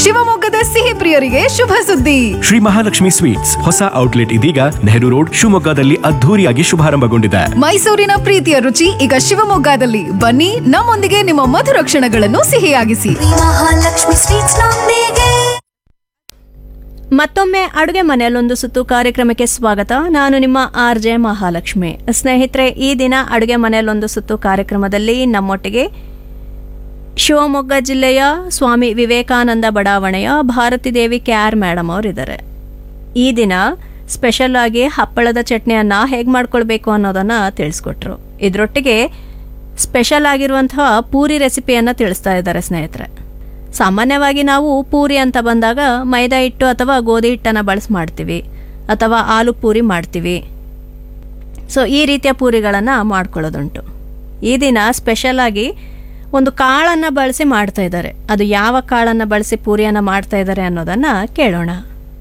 ಶಿವಮೊಗ್ಗದ ಸಿಹಿ ಪ್ರಿಯರಿಗೆ ಶುಭ ಸುದ್ದಿ ಶ್ರೀ ಮಹಾಲಕ್ಷ್ಮಿ ಸ್ವೀಟ್ಸ್ ಹೊಸ ಔಟ್ಲೆಟ್ ಇದೀಗ ನೆಹರು ರೋಡ್ ಶಿವಮೊಗ್ಗದಲ್ಲಿ ಅದ್ಧೂರಿಯಾಗಿ ಶುಭಾರಂಭಗೊಂಡಿದೆ ಮೈಸೂರಿನ ಪ್ರೀತಿಯ ರುಚಿ ಈಗ ಶಿವಮೊಗ್ಗದಲ್ಲಿ ಬನ್ನಿ ನಮ್ಮೊಂದಿಗೆ ನಿಮ್ಮ ಮಧುರ ಕ್ಷಣಗಳನ್ನು ಸಿಹಿಯಾಗಿಸಿ ಮಹಾಲಕ್ಷ್ಮಿ ಸ್ವೀಟ್ಸ್ ನೊಂದಿಗೆ ಮತ್ತೊಮ್ಮೆ ಅಡುಗೆ ಮನೆಯಲ್ಲೊಂದು ಸುತ್ತು ಕಾರ್ಯಕ್ರಮಕ್ಕೆ ಸ್ವಾಗತ ನಾನು ನಿಮ್ಮ ಆರ್ ಜೆ ಮಹಾಲಕ್ಷ್ಮಿ ಸ್ನೇಹಿತರೆ ಈ ದಿನ ಅಡುಗೆ ಮನೆಯಲ್ಲೊಂದು ಸುತ್ತು ಕಾರ್ಯಕ್ರಮದಲ್ಲಿ ನಮ್ಮೊಟ್ಟಿಗೆ ಶಿವಮೊಗ್ಗ ಜಿಲ್ಲೆಯ ಸ್ವಾಮಿ ವಿವೇಕಾನಂದ ಬಡಾವಣೆಯ ಭಾರತಿ ದೇವಿ ಕ್ಯಾರ್ ಮೇಡಮ್ ಅವರಿದ್ದಾರೆ ಈ ದಿನ ಸ್ಪೆಷಲ್ ಆಗಿ ಹಪ್ಪಳದ ಚಟ್ನಿಯನ್ನು ಹೇಗೆ ಮಾಡ್ಕೊಳ್ಬೇಕು ಅನ್ನೋದನ್ನು ತಿಳಿಸ್ಕೊಟ್ರು ಇದರೊಟ್ಟಿಗೆ ಸ್ಪೆಷಲ್ ಆಗಿರುವಂತಹ ಪೂರಿ ರೆಸಿಪಿಯನ್ನು ತಿಳಿಸ್ತಾ ಇದ್ದಾರೆ ಸ್ನೇಹಿತರೆ ಸಾಮಾನ್ಯವಾಗಿ ನಾವು ಪೂರಿ ಅಂತ ಬಂದಾಗ ಮೈದಾ ಹಿಟ್ಟು ಅಥವಾ ಗೋಧಿ ಹಿಟ್ಟನ್ನು ಬಳಸಿ ಮಾಡ್ತೀವಿ ಅಥವಾ ಆಲೂ ಪೂರಿ ಮಾಡ್ತೀವಿ ಸೊ ಈ ರೀತಿಯ ಪೂರಿಗಳನ್ನು ಮಾಡ್ಕೊಳ್ಳೋದುಂಟು ಈ ದಿನ ಸ್ಪೆಷಲ್ ಆಗಿ ಒಂದು ಕಾಳನ್ನು ಬಳಸಿ ಮಾಡ್ತಾ ಇದ್ದಾರೆ ಅದು ಯಾವ ಕಾಳನ್ನು ಬಳಸಿ ಪೂರಿಯನ್ನು ಮಾಡ್ತಾ ಇದ್ದಾರೆ ಅನ್ನೋದನ್ನು ಕೇಳೋಣ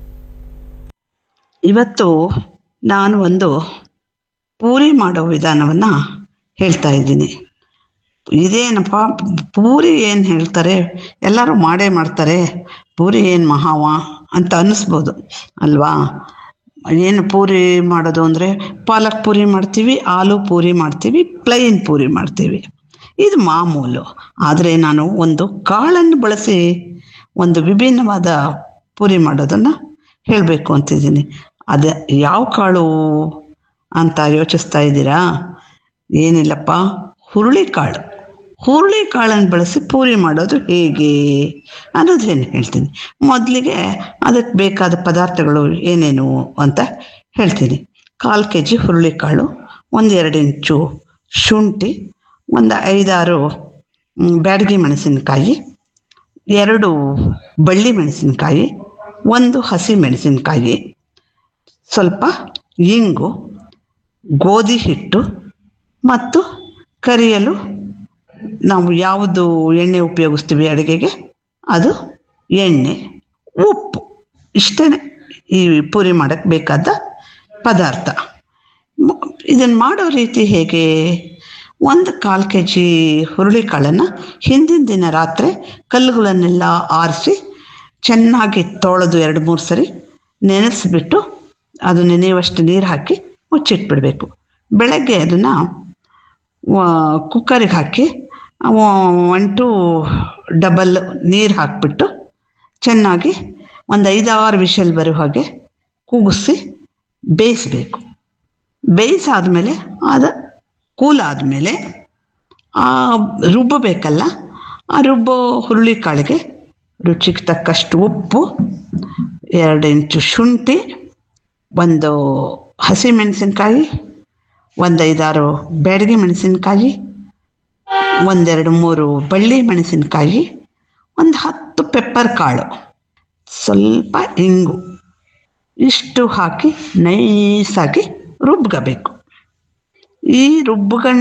ಇವತ್ತು ನಾನು ಒಂದು ಪೂರಿ ಮಾಡೋ ವಿಧಾನವನ್ನು ಹೇಳ್ತಾ ಇದ್ದೀನಿ ಇದೇನಪ್ಪ ಪೂರಿ ಏನು ಹೇಳ್ತಾರೆ ಎಲ್ಲರೂ ಮಾಡೇ ಮಾಡ್ತಾರೆ ಪೂರಿ ಏನು ಮಹಾವ ಅಂತ ಅನ್ನಿಸ್ಬೋದು ಅಲ್ವಾ ಏನು ಪೂರಿ ಮಾಡೋದು ಅಂದರೆ ಪಾಲಕ್ ಪೂರಿ ಮಾಡ್ತೀವಿ ಆಲೂ ಪೂರಿ ಮಾಡ್ತೀವಿ ಪ್ಲೈನ್ ಪೂರಿ ಮಾಡ್ತೀವಿ ಇದು ಮಾಮೂಲು ಆದರೆ ನಾನು ಒಂದು ಕಾಳನ್ನು ಬಳಸಿ ಒಂದು ವಿಭಿನ್ನವಾದ ಪೂರಿ ಮಾಡೋದನ್ನು ಹೇಳಬೇಕು ಅಂತಿದ್ದೀನಿ ಅದೇ ಯಾವ ಕಾಳು ಅಂತ ಯೋಚಿಸ್ತಾ ಇದ್ದೀರಾ ಏನಿಲ್ಲಪ್ಪ ಹುರುಳಿಕಾಳು ಹುರುಳಿಕಾಳನ್ನು ಬಳಸಿ ಪೂರಿ ಮಾಡೋದು ಹೇಗೆ ಅನ್ನೋದೇನು ಹೇಳ್ತೀನಿ ಮೊದಲಿಗೆ ಅದಕ್ಕೆ ಬೇಕಾದ ಪದಾರ್ಥಗಳು ಏನೇನು ಅಂತ ಹೇಳ್ತೀನಿ ಕಾಲು ಕೆ ಜಿ ಹುರುಳಿಕಾಳು ಒಂದೆರಡು ಇಂಚು ಶುಂಠಿ ಒಂದು ಐದಾರು ಮ್, ಬ್ಯಾಡಗಿ ಮೆಣಸಿನಕಾಯಿ ಎರಡು ಬಳ್ಳಿ ಮೆಣಸಿನಕಾಯಿ ಒಂದು ಹಸಿ ಮೆಣಸಿನಕಾಯಿ ಸ್ವಲ್ಪ ಇಂಗು ಗೋಧಿ ಹಿಟ್ಟು ಮತ್ತು ಕರಿಯಲು ನಾವು ಯಾವುದು ಎಣ್ಣೆ ಉಪಯೋಗಿಸ್ತೀವಿ ಅಡುಗೆಗೆ ಅದು ಎಣ್ಣೆ ಉಪ್ಪು ಇಷ್ಟೇ ಈ ಪೂರಿ ಮಾಡೋಕ್ಕೆ ಬೇಕಾದ ಪದಾರ್ಥ ಇದನ್ನು ಮಾಡೋ ರೀತಿ ಹೇಗೆ ಒಂದು ಕಾಲು ಕೆ ಜಿ ಹುರುಳಿಕಾಳನ್ನು ಹಿಂದಿನ ದಿನ ರಾತ್ರಿ ಕಲ್ಲುಗಳನ್ನೆಲ್ಲ ಆರಿಸಿ ಚೆನ್ನಾಗಿ ತೊಳೆದು ಎರಡು ಮೂರು ಸರಿ ನೆನೆಸ್ಬಿಟ್ಟು ಅದು ನೆನೆಯುವಷ್ಟು ನೀರು ಹಾಕಿ ಮುಚ್ಚಿಟ್ಬಿಡಬೇಕು ಬೆಳಗ್ಗೆ ಅದನ್ನು ಕುಕ್ಕರಿಗೆ ಹಾಕಿ ಒನ್ ಟು ಡಬಲ್ ನೀರು ಹಾಕಿಬಿಟ್ಟು ಚೆನ್ನಾಗಿ ಒಂದು ಐದಾರು ವಿಷಲ್ ಬರೋ ಹಾಗೆ ಕೂಗಿಸಿ ಬೇಯಿಸಬೇಕು ಬೇಯಿಸಾದ್ಮೇಲೆ ಅದು ಕೂಲ್ ಆದಮೇಲೆ ಆ ರುಬ್ಬಬೇಕಲ್ಲ ಆ ರುಬ್ಬೋ ಹುರುಳಿ ಕಾಳಿಗೆ ರುಚಿಗೆ ತಕ್ಕಷ್ಟು ಉಪ್ಪು ಎರಡು ಇಂಚು ಶುಂಠಿ ಒಂದು ಹಸಿ ಮೆಣಸಿನ್ಕಾಯಿ ಒಂದು ಐದಾರು ಬ್ಯಾಡಗಿ ಮೆಣಸಿನ್ಕಾಯಿ ಒಂದೆರಡು ಮೂರು ಬಳ್ಳಿ ಮೆಣಸಿನ್ಕಾಯಿ ಒಂದು ಹತ್ತು ಪೆಪ್ಪರ್ ಕಾಳು ಸ್ವಲ್ಪ ಇಂಗು ಇಷ್ಟು ಹಾಕಿ ನೈಸಾಗಿ ರುಬ್ಕೋಬೇಕು ಈ ರುಬ್ಕೊಂಡ